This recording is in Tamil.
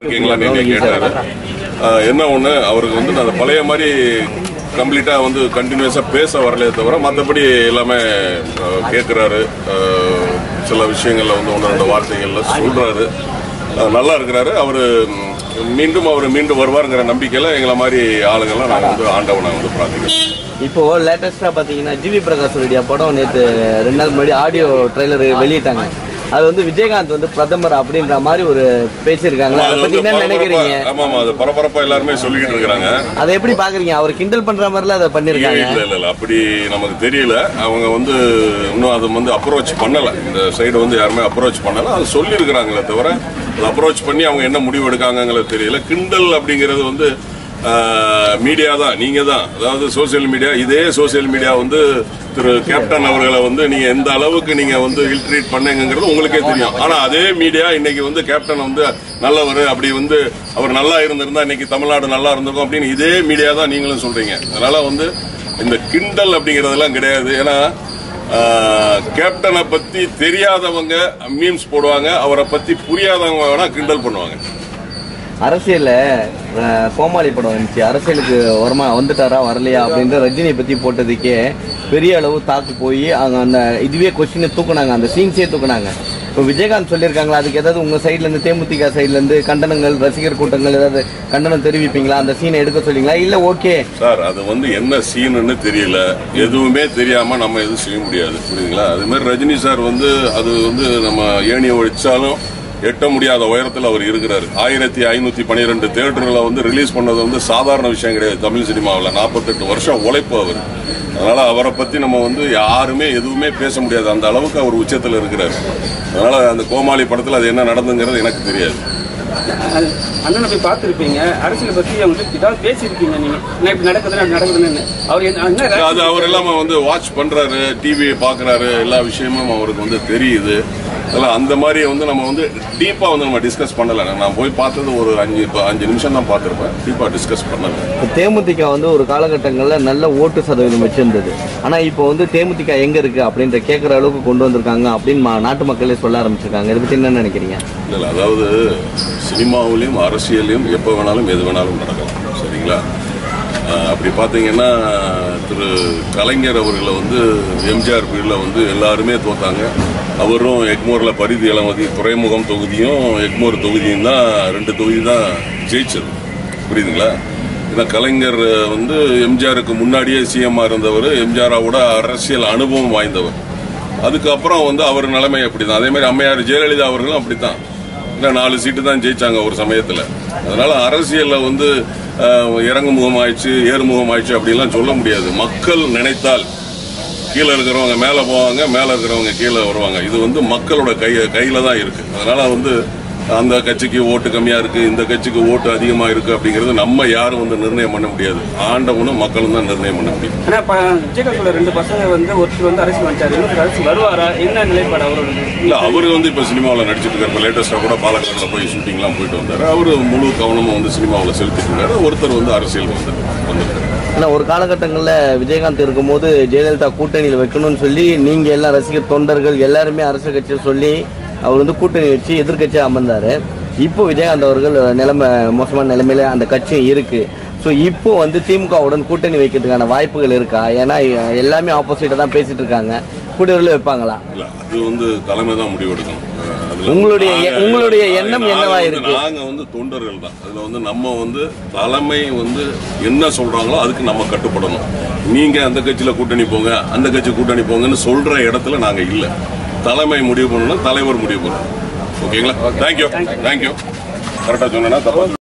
இருக்கீங்களான்னு என்னை கேட்டாரு ஆஹ் என்ன ஒன்று அவருக்கு வந்து நான் அந்த பழைய மாதிரி கம்ப்ளீட்டாக வந்து கண்டினியூஸாக பேச வரலையே தவிர மற்றபடி எல்லாமே கேட்குறாரு சில விஷயங்களில் வந்து ஒன்று ரெண்டு வார்த்தைகளில் சொல்கிறாரு நல்லா இருக்கிறாரு அவர் மீண்டும் அவர் மீண்டும் வருவாருங்கிற நம்பிக்கையில் எங்களை மாதிரி ஆளுங்கள்லாம் நாங்கள் வந்து ஆண்டவனை வந்து பிரார்த்திக்கிறோம் இப்போ லேட்டஸ்டா பாத்தீங்கன்னா ஜிவி பிரகாஷ் ரெட்டியா படம் நேத்து ரெண்டு நாள் முன்னாடி ஆடியோ ட்ரைலர் வெளியிட்டாங்க அது வந்து விஜயகாந்த் வந்து பிரதமர் அப்படின்ற மாதிரி ஒரு பேசியிருக்காங்களா அதை அது பத்தி வந்து என்ன நினைக்கிறீங்க பரபரப்பா- ஆமா ஆமா அது பரபரப்பா எல்லாருமே சொல்லிக்கிட்டு இருக்கிறாங்க அதை எப்படி பாக்குறீங்க அவர் கிண்டல் பண்ற மாதிரிலாம் அதை பண்ணிருக்காங்க இல்ல இல்ல இல்ல அப்படி நமக்கு தெரியல அவங்க வந்து இன்னும் அதை வந்து அப்ரோச் பண்ணல இந்த சைடு வந்து யாருமே அப்ரோச் பண்ணல அது சொல்லியிருக்கிறாங்களே தவிர அதை அப்ரோச் பண்ணி அவங்க என்ன முடிவு எடுக்காங்கங்கிறது தெரியல கிண்டல் அப்படிங்கிறது வந்து மீடியா தான் நீங்க தான் அதாவது சோசியல் மீடியா இதே சோசியல் மீடியா வந்து திரு கேப்டன் அவர்களை வந்து நீங்க எந்த அளவுக்கு நீங்க வந்து இல்ட்ரீட் பண்ணீங்கிறது உங்களுக்கே தெரியும் ஆனா அதே மீடியா இன்னைக்கு வந்து கேப்டன் வந்து நல்லவர் அப்படி வந்து அவர் நல்லா இருந்திருந்தா இன்னைக்கு தமிழ்நாடு நல்லா இருந்திருக்கும் அப்படின்னு இதே மீடியா தான் நீங்களும் சொல்றீங்க அதனால வந்து இந்த கிண்டல் அப்படிங்கறதெல்லாம் கிடையாது ஏன்னா ஆஹ், கேப்டனை பத்தி தெரியாதவங்க மீம்ஸ் போடுவாங்க அவரை பத்தி புரியாதவங்க வேணா கிண்டல் பண்ணுவாங்க அரசியல்ல அஹ், கோமாளி படம் வந்துச்சு அரசியலுக்கு வரமா வந்துட்டாரா வரலையா அப்படின்ற ரஜினியை பத்தி போட்டதுக்கே பெரிய அளவு தாக்கு போய் அவங்க அந்த இதுவே கொஸ்டினை தூக்குனாங்க அந்த சீன்ஸே தூக்குனாங்க இப்போ விஜயகாந்த் சொல்லியிருக்காங்களா அதுக்கு ஏதாவது உங்க சைட்ல இருந்து தேமுதிக சைட்ல இருந்து கண்டனங்கள் ரசிகர் கூட்டங்கள் ஏதாவது கண்டனம் தெரிவிப்பீங்களா அந்த சீனை எடுக்க சொல்லிங்களா இல்ல ஓகே சார் அது வந்து என்ன சீனுன்னு தெரியல எதுவுமே தெரியாம நம்ம எதுவும் செய்ய முடியாது புரியுதுங்களா அது மாதிரி ரஜினி சார் வந்து அது வந்து நம்ம ஏணியை ஒழிச்சாலும் எட்ட முடியாத உயரத்தில் அவர் இருக்கிறாரு ஆயிரத்தி ஐநூத்தி பன்னிரெண்டு தேட்டர்களை வந்து ரிலீஸ் பண்ணது வந்து சாதாரண விஷயம் கிடையாது தமிழ் சினிமாவில் நாற்பத்தெட்டு வருஷம் உழைப்பு அவர் அதனால அவரை பத்தி நம்ம வந்து யாருமே எதுவுமே பேச முடியாது அந்த அளவுக்கு அவர் உச்சத்தில் இருக்கிறாரு அதனால அந்த கோமாளி படத்தில் அது என்ன நடந்துங்கிறது எனக்கு தெரியாது அது அண்ணனை போய் பார்த்துருப்பீங்க அரசியலை பற்றி அவங்களுக்கு ஏதாவது பேசியிருப்பீங்க நீங்க என்ன இப்படி நடக்குதுன்னு அப்படி நடக்குதுன்னு அவர் என்ன என்ன அது அவர் எல்லாமே வந்து வாட்ச் பண்றாரு டிவி பாக்குறாரு எல்லா விஷயமும் அவருக்கு வந்து தெரியுது அதெல்லாம் அந்த மாதிரி வந்து நம்ம வந்து டீப்பா வந்து நம்ம டிஸ்கஸ் பண்ணல நான் போய் பார்த்தது ஒரு அஞ்சு இப்போ அஞ்சு நிமிஷம் தான் பார்த்துருப்பேன் டீப்பா டிஸ்கஸ் பண்ணல இப்போ தேமுதிக வந்து ஒரு காலகட்டங்களில் நல்ல ஓட்டு சதவீதம் வச்சிருந்தது ஆனா இப்போ வந்து தேமுதிக எங்க இருக்கு அப்படின்ற கேட்குற அளவுக்கு கொண்டு வந்திருக்காங்க அப்படின்னு மா- நாட்டு மக்களே சொல்ல ஆரம்பிச்சிருக்காங்க இதை பத்தி என்ன நினைக்கிறீங்க இல்ல இல்ல, அதாவது சினிமாவிலையும் அரசியலையும் எப்போ வேணாலும் எது வேணாலும் நடக்கலாம் சரிங்களா ஆஹ் அப்படி பார்த்தீங்கன்னா திரு கலைஞர் அவர்களை வந்து எம்ஜிஆர் பீரியடில் வந்து எல்லாருமே தோத்தாங்க அவரும் எக்மோரில் பரிதி இளமதி துறைமுகம் தொகுதியும் எக்மோர் தொகுதியும் தான் ரெண்டு தொகுதி தான் ஜெயிச்சது புரியுதுங்களா ஏன்னா கலைஞர் வந்து எம்ஜிஆருக்கு முன்னாடியே சிஎம்மாக இருந்தவர் எம்ஜிஆரோட அரசியல் அனுபவம் வாய்ந்தவர் அதுக்கப்புறம் வந்து அவர் நிலைமை அப்படிதான் அதே மாதிரி அம்மையார் ஜெயலலிதா அவர்களும் அப்படித்தான் இல்லை நாலு சீட்டு தான் ஜெயிச்சாங்க ஒரு சமயத்தில் அதனால அரசியல்ல வந்து அஹ், இறங்கு முகம் ஆயிடுச்சு ஏறுமுகம் ஆயிடுச்சு அப்படிலாம் சொல்ல முடியாது மக்கள் நினைத்தால் கீழே இருக்கிறவங்க மேலே போவாங்க மேலே இருக்கிறவங்க கீழே வருவாங்க இது வந்து மக்களோட கை கையில தான் இருக்கு அதனால வந்து அந்த கட்சிக்கு ஓட்டு கம்மியா இருக்கு இந்த கட்சிக்கு ஓட்டு அதிகமா இருக்கு அப்படிங்கிறது நம்ம யாரும் வந்து நிர்ணயம் பண்ண முடியாது ஆண்டவனும் மக்களும் தான் நிர்ணயம் பண்ண முடியும் ஆனா ப- விஜயகாந்தோட ரெண்டு பசங்க வந்து ஒருத்தர் வந்து அரசியல் வந்துட்டாரு இன்னொரு அரசு வருவாரா என்ன நிலைப்பாடு அவரோட இல்ல அவரு வந்து இப்ப சினிமாவில் நடிச்சிட்டு இருக்காரு லேட்டஸ்டா கூட பாலக்காடுல போய் ஷூட்டிங்லாம் போயிட்டு வந்தாரு அவரு முழு கவனமும் வந்து சினிமாவில் செலுத்திட்டு இருக்காரு ஒருத்தர் வந்து அரசியல் வந்து வந்திருக்காரு ஆனா ஒரு காலகட்டங்களில் விஜயகாந்த் இருக்கும்போது ஜெயலலிதா கூட்டணியில் வைக்கணும்னு சொல்லி நீங்க எல்லாம் ரசிகர் தொண்டர்கள் எல்லாருமே அரசியல் கட்சியை சொல்லி அவர் வந்து கூட்டணி வச்சு எதிர்கட்சியாக அமர்ந்தாரு இப்போ விஜயகாந்த் அவர்கள் நிலைமை மோசமான நிலைமையில அந்த கட்சியும் இருக்கு ஸோ இப்போ வந்து திமுகவுடன் கூட்டணி வைக்கிறதுக்கான வாய்ப்புகள் இருக்கா ஏன்னா எல்லாமே ஆப்போசிட்டா தான் பேசிட்டு இருக்காங்க கூட்டணியில் வைப்பாங்களா இல்ல அது வந்து தலைமை தான் முடிவெடுக்கணும் அஹ் அதுல உங்களுடைய எ- நாங்க- உங்களுடைய நாங்க எண்ணம் வந்து- என்னவா இருக்கு? நாங்க வந்து தொண்டர்கள் தான் அதுல வந்து நம்ம வந்து தலைமை வந்து என்ன சொல்றாங்களோ அதுக்கு நம்ம கட்டுப்படணும் நீங்க அந்த கட்சியில கூட்டணி போங்க அந்த கட்சி கூட்டணி போங்கன்னு சொல்ற இடத்துல நாங்க இல்ல தலைமை முடிவு பண்ணணும் தலைவர் முடிவு பண்ணணும் ஓகேங்களா தேங்க்யூ தேங்க்யூ கரெக்டா சொன்னா தப்பா